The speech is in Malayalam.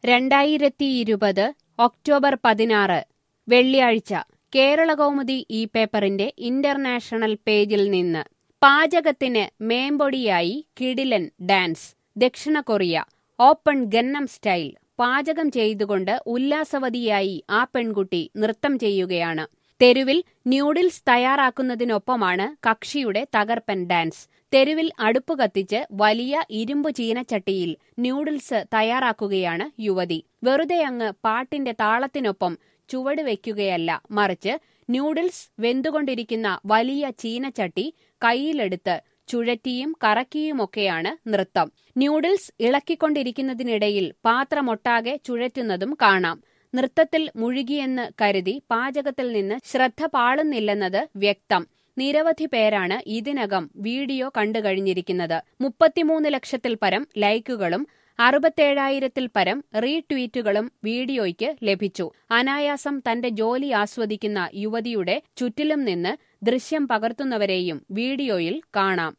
രണ്ടായിരത്തി ഇരുപത് ഒക്ടോബർ പതിനാറ് വെള്ളിയാഴ്ച കേരളകൗമുദി ഈ പേപ്പറിന്റെ ഇന്റർനാഷണൽ പേജിൽ നിന്ന് പാചകത്തിന് മേമ്പൊടിയായി കിടിലൻ ഡാൻസ് ദക്ഷിണ കൊറിയ ഓപ്പൺ ഗന്നം സ്റ്റൈൽ പാചകം ചെയ്തുകൊണ്ട് ഉല്ലാസവതിയായി ആ പെൺകുട്ടി നൃത്തം ചെയ്യുകയാണ് തെരുവിൽ ന്യൂഡിൽസ് തയ്യാറാക്കുന്നതിനൊപ്പമാണ് കക്ഷിയുടെ തകർപ്പൻ ഡാൻസ് തെരുവിൽ അടുപ്പ് കത്തിച്ച് വലിയ ഇരുമ്പു ചീനച്ചട്ടിയിൽ ന്യൂഡിൽസ് തയ്യാറാക്കുകയാണ് യുവതി വെറുതെ അങ്ങ് പാട്ടിന്റെ താളത്തിനൊപ്പം ചുവട് വയ്ക്കുകയല്ല മറിച്ച് ന്യൂഡിൽസ് വെന്തുകൊണ്ടിരിക്കുന്ന വലിയ ചീനച്ചട്ടി കയ്യിലെടുത്ത് ചുഴറ്റിയും കറക്കിയുമൊക്കെയാണ് നൃത്തം ന്യൂഡിൽസ് ഇളക്കിക്കൊണ്ടിരിക്കുന്നതിനിടയിൽ പാത്രമൊട്ടാകെ ചുഴറ്റുന്നതും കാണാം നൃത്തത്തിൽ മുഴുകിയെന്ന് കരുതി പാചകത്തിൽ നിന്ന് ശ്രദ്ധ പാളുന്നില്ലെന്നത് വ്യക്തം നിരവധി പേരാണ് ഇതിനകം വീഡിയോ കണ്ടുകഴിഞ്ഞിരിക്കുന്നത് മുപ്പത്തിമൂന്ന് ലക്ഷത്തിൽ പരം ലൈക്കുകളും അറുപത്തേഴായിരത്തിൽ പരം റീട്വീറ്റുകളും വീഡിയോയ്ക്ക് ലഭിച്ചു അനായാസം തന്റെ ജോലി ആസ്വദിക്കുന്ന യുവതിയുടെ ചുറ്റിലും നിന്ന് ദൃശ്യം പകർത്തുന്നവരെയും വീഡിയോയിൽ കാണാം